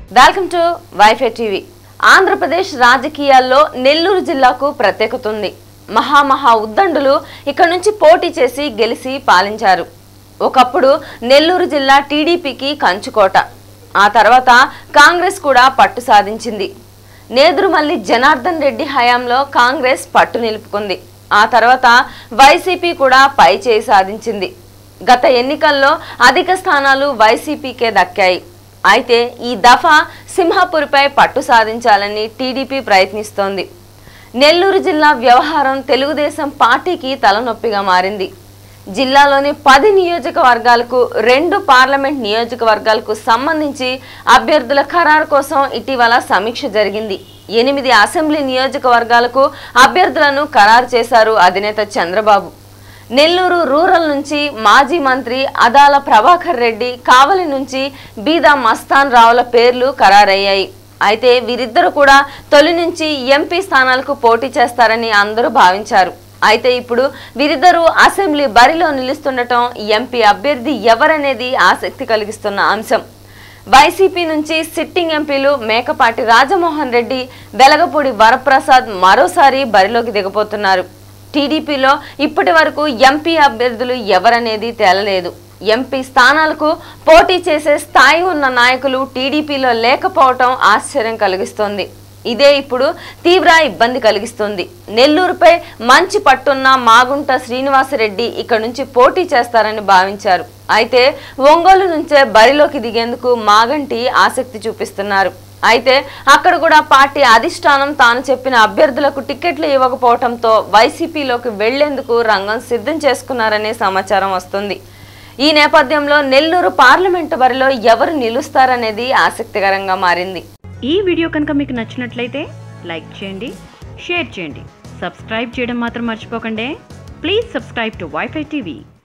welcome to WiFi TV Andhra Pradesh రాజకీయాల్లో నెల్లూరు జిల్లాకు ప్రత్యేకత ఉంది మహామహా ఉద్దండులు ఇక్కడ నుంచి పోటీ చేసి గెలిచి పాలించారు ఒకప్పుడు నెల్లూరు జిల్లా టీడీపీకి కంచుకోట ఆ తర్వాత కాంగ్రెస్ కూడా పట్టు సాధించింది నేదురుమల్లి జనార్దన్ రెడ్డి హయాంలో కాంగ్రెస్ పట్టు నిలుపుకుంది ఆ తర్వాత వైసీపీ కూడా పై చేయి సాధించింది గత ఎన్నికల్లో అధిక స్థానాలు వైసీపీకే దక్కాయి అయితే ఈ దఫా సింహాపూర్పై పట్టు సాధించాలని టీడీపీ ప్రయత్నిస్తోంది నెల్లూరు జిల్లా వ్యవహారం తెలుగుదేశం పార్టీకి తలనొప్పిగా మారింది జిల్లాలోని పది నియోజకవర్గాలకు రెండు పార్లమెంట్ నియోజకవర్గాలకు సంబంధించి అభ్యర్థుల ఖరారు కోసం ఇటీవల సమీక్ష జరిగింది ఎనిమిది అసెంబ్లీ నియోజకవర్గాలకు అభ్యర్థులను ఖరారు చేశారు అధినేత చంద్రబాబు నెల్లూరు రూరల్ నుంచి మాజీ మంత్రి అదాల ప్రభాకర్ రెడ్డి కావలి నుంచి బీదా మస్తాన్ రావుల పేర్లు ఖరారయ్యాయి అయితే వీరిద్దరు కూడా తొలి నుంచి ఎంపీ స్థానాలకు పోటీ చేస్తారని అందరూ భావించారు అయితే ఇప్పుడు వీరిద్దరూ అసెంబ్లీ బరిలో నిలుస్తుండటం ఎంపీ అభ్యర్థి ఎవరనేది ఆసక్తి కలిగిస్తున్న అంశం వైసీపీ నుంచి సిట్టింగ్ ఎంపీలు మేకపాటి రాజమోహన్ రెడ్డి వెలగపూడి వరప్రసాద్ మరోసారి బరిలోకి దిగబోతున్నారు టీడీపీలో ఇప్పటి వరకు ఎంపీ అభ్యర్థులు ఎవరనేది తేలలేదు ఎంపీ స్థానాలకు పోటీ చేసే స్థాయి ఉన్న నాయకులు టీడీపీలో లేకపోవటం ఆశ్చర్యం కలిగిస్తోంది ఇదే ఇప్పుడు తీవ్ర ఇబ్బంది కలిగిస్తుంది నెల్లూరుపై మంచి పట్టున్న మాగుంట శ్రీనివాసరెడ్డి ఇక్కడ నుంచి పోటీ చేస్తారని భావించారు అయితే ఒంగోలు నుంచే బరిలోకి దిగేందుకు మాగంటి ఆసక్తి చూపిస్తున్నారు అయితే అక్కడ కూడా పార్టీ అధిష్టానం తాను చెప్పిన అభ్యర్థులకు టికెట్లు ఇవ్వకపోవడంతో వైసీపీలోకి వెళ్లేందుకు రంగం సిద్ధం చేసుకున్నారనే సమాచారం వస్తుంది ఈ నేపథ్యంలో నెల్లూరు పార్లమెంటు బరిలో ఎవరు నిలుస్తారనేది ఆసక్తికరంగా మారింది ఈ వీడియో కనుక మీకు నచ్చినట్లయితే లైక్ చేయండి షేర్ చేయండి సబ్స్క్రైబ్ చేయడం మాత్రం మర్చిపోకండి please subscribe to WiFi TV